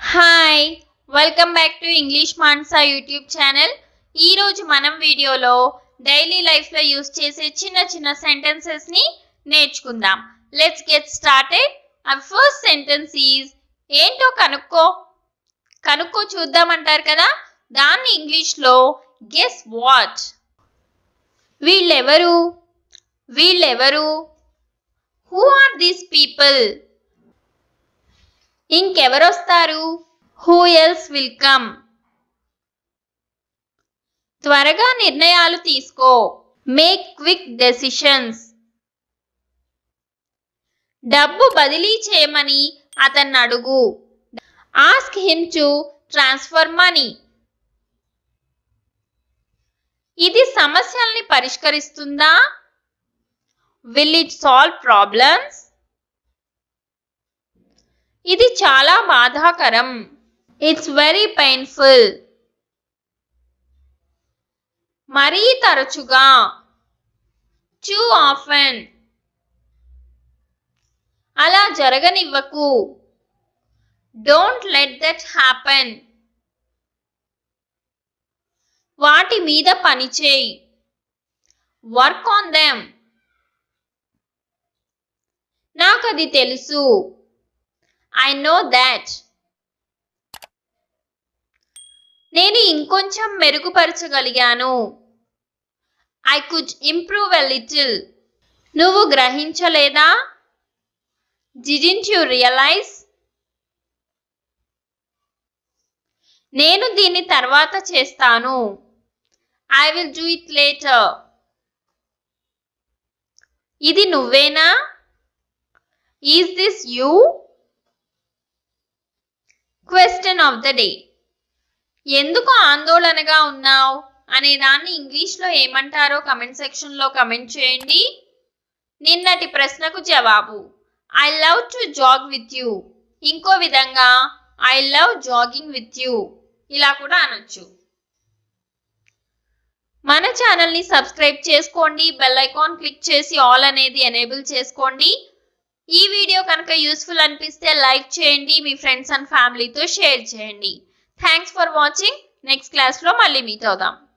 hi welcome back to English Mansa YouTube channel ఈరోజు మనం వీడియోలో డైలీ లైఫ్లో యూస్ చేసే చిన్న చిన్న సెంటెన్సెస్ని నేర్చుకుందాం లెట్స్ గెట్ స్టార్టెడ్ అవి ఫస్ట్ సెంటెన్స్ ఈజ్ ఏంటో కనుక్కో కనుక్కో చూద్దామంటారు కదా దాన్ని ఇంగ్లీష్లో గెస్ వాట్ వీళ్ళెవరు వీళ్ళెవరు హూ ఆర్ దీస్ పీపుల్ ఇంకెవరొస్తారు హూ ఎల్స్ విల్ కమ్ త్వరగా నిర్ణయాలు తీసుకో మేక్ క్విక్ డెసిషన్స్ డబ్బు బదిలీ చేయమని అతన్ని అడుగు ask him to transfer money ఇది సమస్యల్ని పరిష్కరిస్తుందా విల్ ఇట్ సాల్వ్ ప్రాబ్లమ్స్ ఇది చాలా బాధాకరం ఇట్స్ వెరీ పెయిన్ఫుల్ మరీ తరచుగా టూ ఆఫెన్ అలా జరగనివ్వకు డోంట్ లెట్ దట్ హ్యాపెన్ వాటి మీద పనిచేయి వర్క్ ఆన్ దెమ్ నాకు అది తెలుసు ఐ నో దాట్ నేను ఇంకొంచెం మెరుగుపరచగలిగాను I could improve a little నువ్వు గ్రహించలేదా డిడింట్ యు రియలైజ్ నేను దీన్ని తర్వాత చేస్తాను I will do it later ఇది నువ్వేనా is this you question of the day ఎందుకు ఆందోళనగా ఉన్నావు అనే దాన్ని ఇంగ్లీష్లో ఏమంటారో కమెంట్ సెక్షన్లో కమెంట్ చేయండి నిన్నటి ప్రశ్నకు జవాబు I love to jog with you ఇంకో విధంగా I love jogging with you ఇలా కూడా అనొచ్చు మన ఛానల్ని సబ్స్క్రైబ్ చేసుకోండి బెల్ ఐకాన్ క్లిక్ చేసి ఆల్ అనేది ఎనేబుల్ చేసుకోండి ఈ వీడియో కనుక యూస్ఫుల్ అనిపిస్తే లైక్ చేయండి మీ ఫ్రెండ్స్ అండ్ ఫ్యామిలీతో షేర్ చేయండి థ్యాంక్స్ ఫర్ వాచింగ్ నెక్స్ట్ క్లాస్లో మళ్ళీ మీట్ అవుదాం